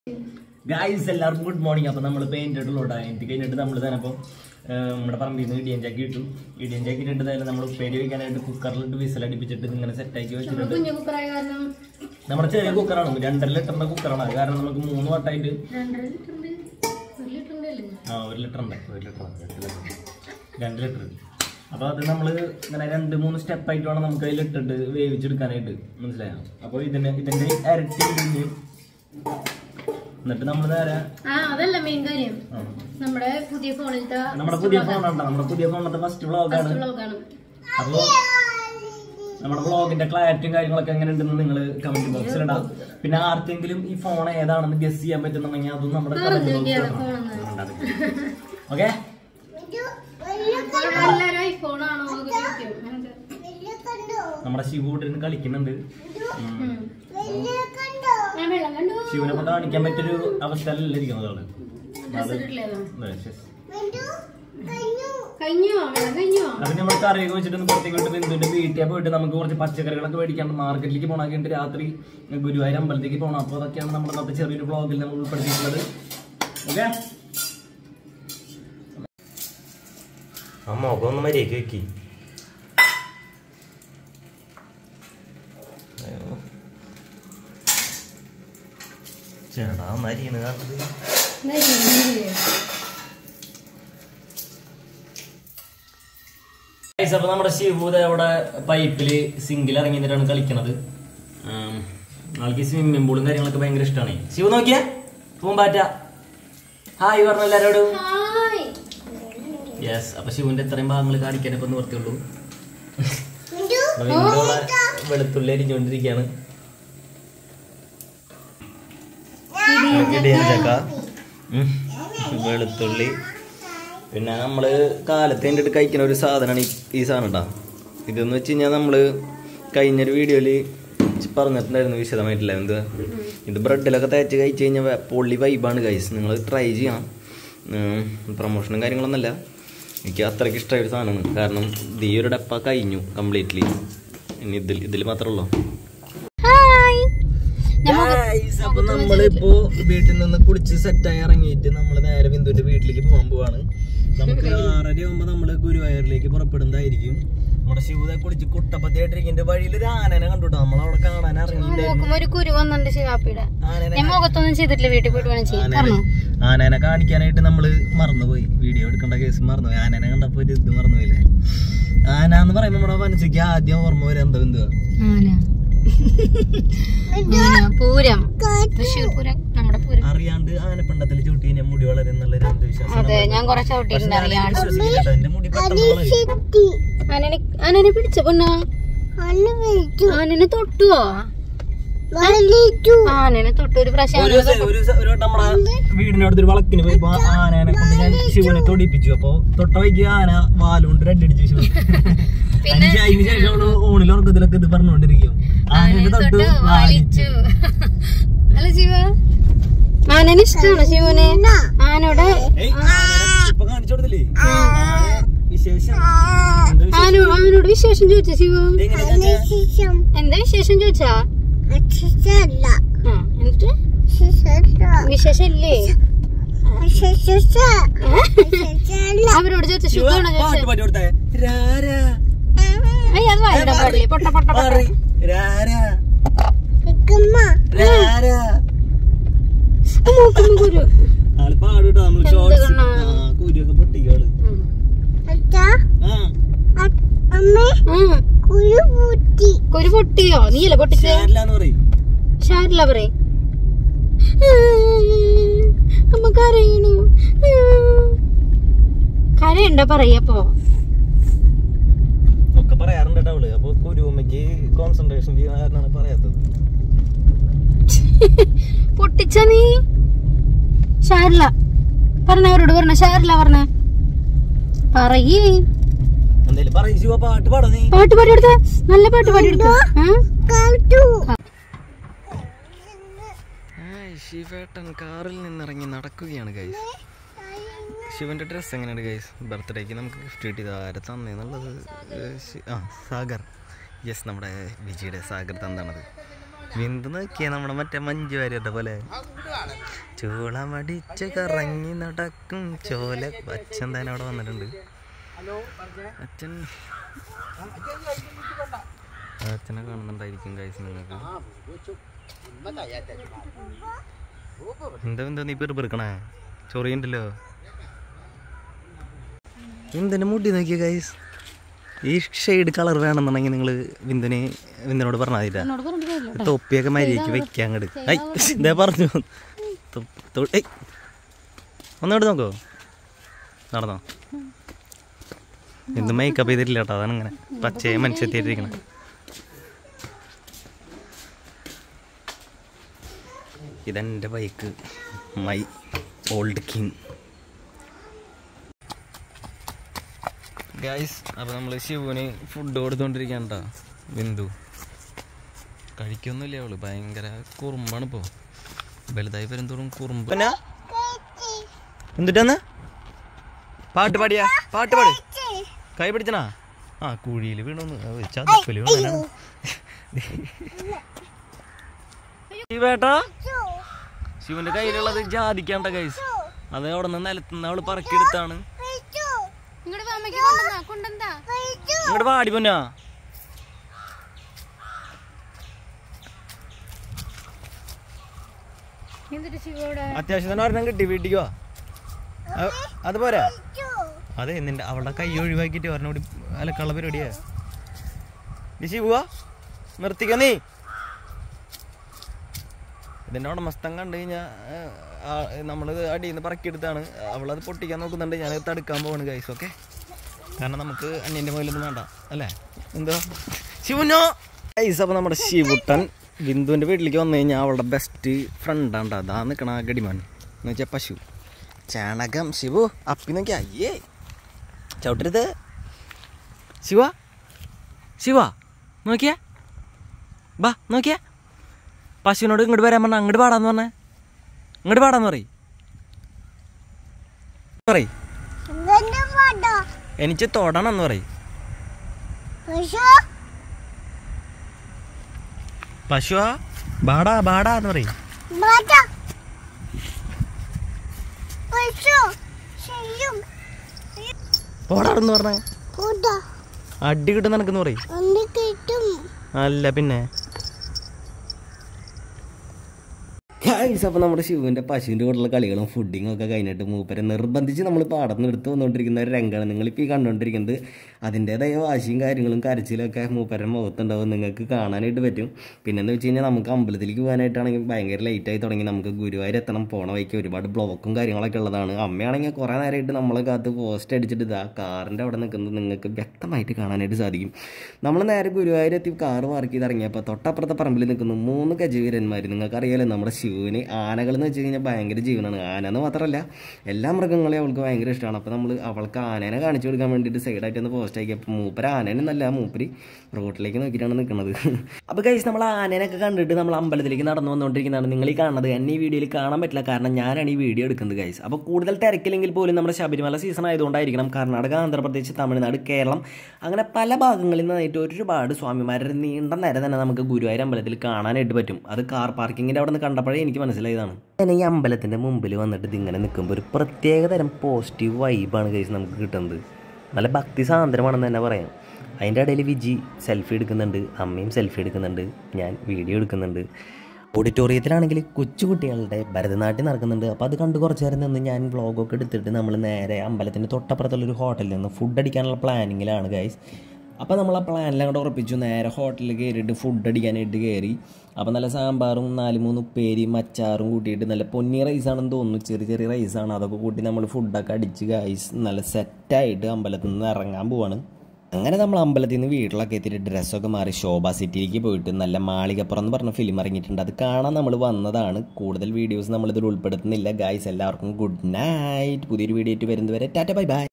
Guys എല്ലാവർക്കും good morning അപ്പൊ നമ്മൾ പെയിന്റ് ഇട്ടുള്ളൂട്ടാ എനിക്ക് കഴിഞ്ഞിട്ട് നമ്മൾ തന്നെ അപ്പം നമ്മുടെ പറമ്പിൽ നിന്ന് ഇടിയൻ ചാക്കി ഇട്ടു ഇടിയൻ ചാക്കി ഇട്ടിട്ട് തന്നെ നമ്മൾ ഉപ്പേരി വയ്ക്കാനായിട്ട് കുക്കറിലിട്ട് വിസിൽ അടിപ്പിച്ചിട്ട് ഇങ്ങനെ സെറ്റാക്കി വെച്ചിട്ടുണ്ട് കുഞ്ഞു കുക്കറായ കാരണം നമ്മുടെ ചെറിയ കുക്കറാണ് രണ്ടര ലിറ്ററിന്റെ കുക്കറാണ് അത് കാരണം നമുക്ക് മൂന്ന് വട്ടായിട്ട് രണ്ടര ലിറ്ററിന്റെ ഒരു ലിറ്ററിന്റെ അല്ലേ ആ ഒരു ലിറ്റർ ഉണ്ട് ഒരു ലിറ്റർ രണ്ട് ലിറ്റർ അപ്പോൾ അത് നമ്മൾ ഇങ്ങനെ രണ്ട് മൂന്ന് സ്റ്റെപ്പ് ആയിട്ട് വേണം നമുക്ക് അതിൽ ഇട്ടിട്ട് വേവിച്ചെടുക്കാനായിട്ട് മനസ്സിലായോ അപ്പോൾ ഇതിന്റെ ഇതിന്റെ ഇരട്ടി ഇതിന്റെ എന്നിട്ട് നമ്മൾ നേരെ ആ അതല്ല മെയിൻ കാര്യം ആ, നമ്മുടെ പുതിയ ഫോണിലത്തെ നമ്മുടെ പുതിയ ഫോണാണ് നമ്മുടെ പുതിയ ഫോണിലത്തെ ഫസ്റ്റ് വ്ളോഗാണ് വ്ളോഗാണ് അപ്പോൾ നമ്മുടെ വ്ളോഗിന്റെ ക്ലാരിറ്റിയും കാര്യങ്ങളൊക്കെ എങ്ങനെ ഉണ്ടെന്ന് നിങ്ങൾ കമന്റ് ബോക്സിൽ ഇടാം പിന്നെ ആർക്കെങ്കിലും ഈ ഫോൺ ഏതാണെന്ന് ഗസ് ചെയ്യാൻ പറ്റുന്നുണ്ടെങ്കിൽ അതും നമ്മുടെ കമന്റ് ബോക്സിൽ ഓക്കെ എല്ലാരും ഐഫോൺ ആണോ എന്നൊക്കെ ചോദിക്കും. അങ്ങനത്തെ. നമ്മുടെ ശിവൂട്ടിന് കളിക്കുന്നുണ്ട് ഉം. ഞാൻ വെള്ളം കണ്ടു ശിവനെ കൊണ്ട് കാണിക്കാൻ പറ്റിയൊരു അവസ്ഥയിലല്ല ഇരിക്കുന്നത് ആള് അത് ഇട്ടിട്ടില്ലേതോ? അതെ, ശരി. കഴിഞ്ഞോ വെള്ളം കഴിഞ്ഞോ അപ്പൊ നമ്മൾ കറിയൊക്കെ വെച്ചിട്ട് ഒന്ന് പുറത്തേക്ക് വിട്ട് ബന്ധുവിന്റെ വീട്ടിൽ പോയിട്ട് നമുക്ക് കുറച്ച് പച്ചക്കറികളൊക്കെ മേടിക്കാൻ മാർക്കറ്റിലേക്ക് പോകണമെങ്കിൽ രാത്രി ഗുരുവായൂർ അമ്പലത്തേക്ക് പോകണം അപ്പോൾ അതൊക്കെയാണ് നമ്മുടെ ഇന്നത്തെ ചെറിയൊരു വ്ളോഗിൽ നമ്മൾ ഉൾപ്പെടുത്തിയിട്ടുള്ളത് ഓക്കെ അമ്മ ഒക്കെ ഒന്ന് മര്യാദക്ക് വെക്കി ചേട്ടാ മരിയാണ് കാട്ടത് Guys, അപ്പൊ നമ്മുടെ ശിവൂത അവിടെ പൈപ്പില് സിങ്കിൽ ഇറങ്ങി നിന്നിട്ടാണ് കളിക്കണത് ആം, ആൾക്ക് സ്വിമ്മിംഗ് പൂളും കാര്യങ്ങളൊക്കെ ഭയങ്കര ഇഷ്ടമാണ് ശിവ നോക്കിയ പൂമ്പാറ്റ ഹായ് പറഞ്ഞു എല്ലാരോടും ഹായ് യെസ് അപ്പൊ ശിവന്റെ ഇത്രയും ഭാഗങ്ങൾ കാണിക്കാൻ ഇപ്പൊ നിവർത്തിയുള്ളൂ അപ്പൊ ഇവിടെ ഇവിടെ വെളുത്തുള്ളി അരിഞ്ഞുകൊണ്ടിരിക്കുകയാണ് ഇടിയൻ ചക്ക ഉം. വെളുത്തുള്ളി പിന്നെ നമ്മള് കാലത്ത് എൻ്റെ അടുത്ത് കഴിക്കുന്ന ഒരു സാധനമാണ് ഈ സാധനം കേട്ടോ ഇതെന്ന് വെച്ച് കഴിഞ്ഞാൽ നമ്മള് കഴിഞ്ഞൊരു വീഡിയോയില് പറഞ്ഞിട്ടുണ്ടായിരുന്നു വിശദമായിട്ടില്ല എന്ത് ഇത് ബ്രെഡിലൊക്കെ തേച്ച് കഴിച്ച് കഴിഞ്ഞാൽ പൊള്ളി വൈബാണ് കൈസ് നിങ്ങൾ ട്രൈ ചെയ്യണം പ്രൊമോഷനും കാര്യങ്ങളൊന്നുമല്ല എനിക്ക് അത്രയ്ക്ക് ഇഷ്ടമായ ഒരു സാധനമാണ് കാരണം ഇത് ഈ ഒരു ഡപ്പ കഴിഞ്ഞു കംപ്ലീറ്റ്ലി ഇനി ഇതിൽ ഇതിൽ മാത്രമേ ഉള്ളൂ ഹായ് അപ്പൊ നമ്മളിപ്പോ വീട്ടിൽ നിന്ന് കുളിച്ച് സെറ്റായി ഇറങ്ങിയിട്ട് നമ്മൾ നേരെ ബിന്ദുവിന്റെ വീട്ടിലേക്ക് പോകാൻ പോവാണ് നമുക്ക് ആറര ആകുമ്പോ നമ്മള് ഗുരുവായൂരിലേക്ക് പുറപ്പെടുന്നതായിരിക്കും നമ്മുടെ ശിവത കുളിച്ച് കുട്ടപ്പത്തിയായിട്ടിരിക്കുന്ന വഴിയിൽ ഒരു ആനനെ കണ്ടുട്ടോ നമ്മളവിടെ കാണാൻ ഇറങ്ങിയിട്ടുണ്ടായിരുന്നു നോക്കുമ്പോ ഒരു കുരു വന്നിട്ടുണ്ട് ശിവാപ്പിയുടെ ആനനെ ഞാൻ മുഖത്തൊന്നും ചെയ്തിട്ടില്ല വീട്ടിൽ പോയിട്ട് വേണം ചെയ്യാൻ ആനനെ പറഞ്ഞോ ആനനെ കാണിക്കാനായിട്ട് നമ്മള് മറന്നുപോയി വീഡിയോ എടുക്കേണ്ട കേസ് മറന്നുപോയി ആനനെ കണ്ടപ്പോ ഒരു ഇത് മറന്നുപോയില്ലേ ആന എന്ന് പറയുമ്പോ നമ്മുടെ മനസ്സിലേക്ക് ആദ്യം ഓർമ്മ വരെ എന്താ എന്തുവാ ആന ആന പൂരം തൃശ്ശൂർ പൂരം നമ്മുടെ പൂരം അറിയാണ്ട് ആനപ്പണ്ടത്തിൽ ചൂട്ടി കഴിഞ്ഞാൽ മുടി വളരും എന്നുള്ളൊരു അന്ധവിശ്വാസം അതെ ഞാൻ കൊറേ ചവിട്ടിയിട്ടുണ്ട് അറിയാണ്ട് വിശ്വസിക്കില്ല കേട്ടോ. എന്റെ മുടി പെട്ടെന്ന് വളരും ആനനെ ആനനെ പിടിച്ച പൊണ്ണ ആനനെ തൊട്ടുവോ ആനനെ തൊട്ടു ഒരു പ്രാവശ്യം ഒരു ദിവസം ഒരു ദിവസം ഒരു വട്ടം നമ്മുടെ വീടിനടുത്തൊരു വളക്കിന് പോയപ്പോ ആനനെ കൊണ്ട് ഞാൻ ശിവനെ തൊടിപ്പിച്ചു അപ്പൊ തൊട്ട വൈകി ആന വാലുകൊണ്ട് രണ്ടടിച്ചു ശിവൻ അതിന് ശേ- അതിന് ശേഷം അവള് ഊണിൽ ഉറക്കത്തിലൊക്കെ ഇത് പറഞ്ഞുകൊണ്ടിരിക്കും ആനനെ തൊട്ട് തൊട്ട് വാലിച്ചു വലിച്ചു അല്ല ശിവ ആനനെ ഇഷ്ടമാണ് ശിവനെ ആനോടെ ഏയ്, ആനനെ ഇപ്പൊ കാണിച്ചു കൊടുത്തില്ലേ ആന വിശേഷം എന്താ വിശേഷം? ആനോ ആനോട് വിശേഷം ചോദിച്ച ശിവ എങ്ങനെ ചോദിച്ചാ? എന്താ വിശേഷം ചോദിച്ചാ ആ എന്നിട്ട് വിശേഷല്ലേ അവരോട് ചോദിച്ച ശിവ, ശുഖമാണോ പാട്ട് ചോദിച്ചത് പാടി കൊടുത്തേ രാരാ അയ്യ അത് വായിടാൻ പാടില്ലേ പൊട്ട പൊട്ട പൊട്ട പാറി രാരാ രാരാ മൂക്കുമ്പോ കുരു ആള് പാടുട്ടോ നമ്മള് എന്ത് ഷോർട്സ് കണ്ണാ? ആ കുരിയൊക്കെ പൊട്ടിക്കോള് ഉം. ആ ഉം. കുരു പൊട്ടിയോ നീയല്ലേ പൊട്ടിച്ചേ ഷാരില്ലാന്ന് പറയും ഷാരില്ല പറയ് അമ്മ കരയണു കരയണ്ട പറയപ്പോ ഒക്കെ പറയാറുണ്ട് കേട്ടോ അവള് അപ്പൊ കുരുവമ്മയ്ക്ക് കോൺസെൻട്രേഷൻ ചെയ്യുന്ന കാരണമാണ് പറയാത്തത് പൊട്ടിച്ച നീ ഷാരില്ല പറഞ്ഞ അവരോട് പറഞ്ഞ ഷാരില്ല പറഞ്ഞ പറയേ എന്തേലും പറയും ശിവ പാട്ട് പാടാ നീ പാട്ട് പാടി കൊടുത്ത നല്ല പാട്ട് പാടി കൊടുത്ത ശിവേട്ടൻ കാറിൽ നിന്നിറങ്ങി നടക്കുകയാണ് ഗൈസ് ശിവന്റെ ഡ്രസ്സ് എങ്ങനെയാണ് ഗൈസ് ബർത്ത്ഡേക്ക് നമുക്ക് ഗിഫ്റ്റ് കിട്ടിയത് ആരെ തന്നെന്നുള്ളത് ആ സാഗർ യെസ് നമ്മുടെ വിജിയുടെ സാഗർ തന്നാണത് ബിന്ദു നോക്കിയ നമ്മുടെ മറ്റേ മഞ്ജു വാര്യരുടെ പോലെ ചൂളമടിച്ച് കറങ്ങി നടക്കും ചോല അച്ഛൻ തന്നെ അവിടെ വന്നിട്ടുണ്ട് അച്ഛൻ അച്ഛനെ കാണുന്നുണ്ടായിരിക്കും കഴിച്ച് നിങ്ങൾക്ക് എന്താ എന്താ നീ പെറു പെറുക്കണേ ചൊറിയുണ്ടല്ലോ എന്തിനു മുടി നോക്കിയ ഗൈസ് ഈ ഷെയ്ഡ് കളർ വേണമെന്നുണ്ടെങ്കിൽ നിങ്ങൾ വിന്ദുനെ വിന്ദനോട് പറഞ്ഞാൽ മതിട്ടാ എന്നോട് പറഞ്ഞിട്ട് കാര്യമില്ല തൊപ്പിയൊക്കെ മര്യാദയ്ക്ക് വെക്കാൻ അങ്ങോട്ട് ഐ ഇതേ പറഞ്ഞു തൊ- തൊ- ഏയ് ഒന്നോട്ട് നോക്കോ നടന്നോ എന്ത് മേക്കപ്പ് ചെയ്തിട്ടില്ല കേട്ടോ അതാണ് ഇങ്ങനെ പച്ചയെ മനുഷ്യത്തിയിട്ടിരിക്കണേ ഇതെൻ്റെ bike my old king guys അപ്പോൾ നമ്മൾ ശിവുവിന് ഫുഡ് കൊടുത്തോണ്ടിരിക്കാൻ കേട്ടോ ബിന്ദു കഴിക്കൊന്നുമില്ല അവള് ഭയങ്കര കുറുമ്പാണ് ഇപ്പോൾ വലുതായി വരുന്തോറും കുറുമ്പ് എന്തിട്ടാന്ന് പാട്ട് പാടിയാ പാട്ട് പാടി കൈ പിടിച്ചനാ ആ കുഴിയിൽ വീണോന്ന് ചതുപ്പല് വീണാണ് ശിവേട്ടാ ശിവന്റെ കയ്യിലുള്ളത് ജാതിക്കാണ്ട കൈസ് അത് അവിടെ നിന്ന് നിലത്തുനിന്ന് അവള് പറക്കിയെടുത്താണ് ഇങ്ങോട്ട് അമ്മയ്ക്ക് കൊണ്ടെന്നാ കൊണ്ടെന്താ ഇങ്ങോട്ട് പാടി പൊന്നാ എന്തിട്ട് ശിവയുടെ അത്യാവശ്യം തന്നെ ഒരെണ്ണം കിട്ടി വീട്ടിക്ക് വാ അ- അത് പോരാ അതെ നിന്റെ അവളുടെ കൈ ഒഴിവാക്കിയിട്ട് ഒരെണ്ണം കൂടി അലക്കുള്ള പരിപാടിയാ നീ ശിവുവാ നിർത്തിക്കോ നീ ഇതിന്റെ ഉടമസ്ഥൻ കണ്ടു കഴിഞ്ഞാൽ നമ്മൾ അടിയിൽ നിന്ന് പറക്കിയെടുത്താണ് അവളത് പൊട്ടിക്കാൻ നോക്കുന്നുണ്ട് ഞാനത് തടുക്കാൻ പോവാണ് ഗൈസ് ഓക്കെ കാരണം നമുക്ക് അന്യൻ്റെ മുതലൊന്നും വേണ്ട അല്ലേ എന്തോ ശിവുനോ ഗൈസ് അപ്പോൾ നമ്മുടെ ശിവുട്ടൻ ബിന്ദുവിൻ്റെ വീട്ടിലേക്ക് വന്നു കഴിഞ്ഞാൽ അവളുടെ ബെസ്റ്റ് ഫ്രണ്ടാണ് അതാ നിൽക്കണ ഗഡിമാൻ എന്ന് വെച്ചാൽ പശു ചാണകം ശിവു അപ്പി നോക്കിയാ അയ്യേ ചവിട്ടരുത് ശിവ ശിവ നോക്കിയേ ബാ നോക്കിയേ പശുവിനോട് ഇങ്ങോട്ട് വരാൻ പറഞ്ഞ അങ്ങോട്ട് പാടാന്ന് പറഞ്ഞേ ഇങ്ങോട്ട് പാടാന്ന് പറയ് പറയ് എനിക്ക് തൊടണമെന്ന് പറയ് പശുവാ ബാടാ ബാടാ എന്ന് പറയ് പോടാന്ന് പറഞ്ഞേ അടി കിട്ടും നിനക്കെന്ന് പറയ് അല്ല പിന്നെ ഗൈസ് അപ്പോൾ നമ്മുടെ ശിവന്റെ പശുവിൻ്റെ കൂടെയുള്ള കളികളും ഫുഡിങ്ങും ഒക്കെ കഴിഞ്ഞിട്ട് മൂപ്പരെ നിർബന്ധിച്ച് നമ്മൾ പാടന്ന് എടുത്ത് വന്നുകൊണ്ടിരിക്കുന്ന ഒരു രംഗമാണ് നിങ്ങളിപ്പോൾ ഈ കണ്ടുകൊണ്ടിരിക്കുന്നത് അതിൻ്റേതായ വാശിയും കാര്യങ്ങളും കരച്ചിലും ഒക്കെ മൂപ്പരുടെ മുഖത്തുണ്ടാവും നിങ്ങൾക്ക് കാണാനായിട്ട് പറ്റും പിന്നെന്ന് വെച്ച് കഴിഞ്ഞാൽ നമുക്ക് അമ്പലത്തിലേക്ക് പോകാനായിട്ടാണെങ്കിൽ ഭയങ്കര ലേറ്റായി തുടങ്ങി നമുക്ക് ഗുരുവായൂർ എത്തണം പോണ വഴിക്ക് ഒരുപാട് ബ്ലോക്കും കാര്യങ്ങളൊക്കെ ഉള്ളതാണ് അമ്മയാണെങ്കിൽ കുറേ നേരമായിട്ട് നമ്മളെ കാത്ത് പോസ്റ്റ് അടിച്ചിട്ട് ഇതാ കാറിൻ്റെ അവിടെ നിൽക്കുന്നത് നിങ്ങൾക്ക് വ്യക്തമായിട്ട് കാണാനായിട്ട് സാധിക്കും നമ്മൾ നേരെ ഗുരുവായൂർ എത്തി കാറ് പാർക്ക് ചെയ്ത് ഇറങ്ങിയപ്പോൾ തൊട്ടപ്പുറത്തെ പറമ്പിൽ നിൽക്കുന്നു മൂന്ന് ഗജവീരന്മാർ നിങ്ങൾക്കറിയാലോ നമ്മുടെ ശിവന് ആനകൾ എന്ന് വെച്ച് കഴിഞ്ഞാൽ ഭയങ്കര ജീവനാണ് ആന എന്ന് മാത്രമല്ല എല്ലാ മൃഗങ്ങളെയും അവൾക്ക് ഭയങ്കര ഇഷ്ടമാണ് അപ്പോൾ നമ്മൾ അവൾക്ക് ആനേനെ കാണിച്ചു കൊടുക്കാൻ വേണ്ടിയിട്ട് സൈഡായിട്ട് ഒന്ന് പോസ്റ്റ് ആക്കിയപ്പോൾ മൂപ്പര് ആനേനല്ല മൂപ്പര് റോട്ടിലേക്ക് നോക്കിയിട്ടാണ് നിൽക്കുന്നത് അപ്പോൾ കഴിച്ച് നമ്മൾ ആനേനൊക്കെ കണ്ടിട്ട് നമ്മൾ അമ്പലത്തിലേക്ക് നടന്നു വന്നുകൊണ്ടിരിക്കുന്നതാണ് നിങ്ങൾ ഈ കാണുന്നത് എന്നെ ഈ വീഡിയോയിൽ കാണാൻ പറ്റില്ല കാരണം ഞാനാണ് ഈ വീഡിയോ എടുക്കുന്നത് ഗൈസ് അപ്പോൾ കൂടുതൽ തിരക്കില്ലെങ്കിൽ പോലും നമ്മുടെ ശബരിമല സീസൺ ആയതുകൊണ്ടായിരിക്കണം കർണാടക ആന്ധ്രാപ്രദേശ് തമിഴ്നാട് കേരളം അങ്ങനെ പല ഭാഗങ്ങളിൽ നിന്നായിട്ട് ഒരുപാട് സ്വാമിമാരുടെ നീണ്ട നേരം തന്നെ നമുക്ക് ഗുരുവായൂർ അമ്പലത്തിൽ കാണാനായിട്ട് പറ്റും അത് കാർ പാർക്കിങ്ങിൻ്റെ അവിടെ നിന്ന് കണ്ടപ്പോഴേ എനിക്ക് മനസ്സിലായതാണ് ഞാൻ ഈ അമ്പലത്തിൻ്റെ മുമ്പിൽ വന്നിട്ട് ഇതിങ്ങനെ നിൽക്കുമ്പോൾ ഒരു പ്രത്യേക തരം പോസിറ്റീവ് വൈബാണ് കഴിച്ച് നമുക്ക് കിട്ടുന്നത് നല്ല ഭക്തി സാന്ദ്രമാണെന്ന് തന്നെ പറയാം അതിൻ്റെ ഇടയിൽ വിജി സെൽഫി എടുക്കുന്നുണ്ട് അമ്മയും സെൽഫി എടുക്കുന്നുണ്ട് ഞാൻ വീഡിയോ എടുക്കുന്നുണ്ട് ഓഡിറ്റോറിയത്തിലാണെങ്കിൽ കൊച്ചുകുട്ടികളുടെ ഭരതനാട്യം നടക്കുന്നുണ്ട് അപ്പോൾ അത് കണ്ട് കുറച്ച് നേരം നിന്ന് ഞാൻ വ്ളോഗൊക്കെ എടുത്തിട്ട് നമ്മൾ നേരെ അമ്പലത്തിൻ്റെ തൊട്ടപ്പുറത്തുള്ള ഒരു ഹോട്ടലിൽ നിന്ന് ഫുഡ് അടിക്കാനുള്ള പ്ലാനിങ്ങിലാണ് ഗൈസ് അപ്പോൾ നമ്മൾ ആ പ്ലാനെല്ലാം കൂടെ ഉറപ്പിച്ചു നേരെ ഹോട്ടലിൽ കയറിയിട്ട് ഫുഡ് അടിക്കാനായിട്ട് കയറി അപ്പോൾ നല്ല സാമ്പാറും നാല് മൂന്ന് ഉപ്പേരിയും അച്ചാറും കൂട്ടിയിട്ട് നല്ല പൊന്നി റൈസാണെന്ന് തോന്നുന്നു ചെറിയ ചെറിയ റൈസാണ് അതൊക്കെ കൂട്ടി നമ്മൾ ഫുഡൊക്കെ അടിച്ച് ഗൈസ് നല്ല സെറ്റായിട്ട് അമ്പലത്തിൽ നിന്ന് ഇറങ്ങാൻ പോവാണ് അങ്ങനെ നമ്മൾ അമ്പലത്തിൽ നിന്ന് വീട്ടിലൊക്കെ എത്തിയിട്ട് ഡ്രസ്സൊക്കെ മാറി ശോഭ സിറ്റിയിലേക്ക് പോയിട്ട് നല്ല മാളികപ്പുറം എന്ന് പറഞ്ഞ ഫിലിം ഇറങ്ങിയിട്ടുണ്ട് അത് കാണാൻ നമ്മൾ വന്നതാണ് കൂടുതൽ വീഡിയോസ് നമ്മളിതിൽ ഉൾപ്പെടുത്തുന്നില്ല ഗായ്സ് എല്ലാവർക്കും ഗുഡ് നൈറ്റ് പുതിയൊരു വീഡിയോ ആയിട്ട് വരുന്നവരെ ടാറ്റ ബൈ ബൈ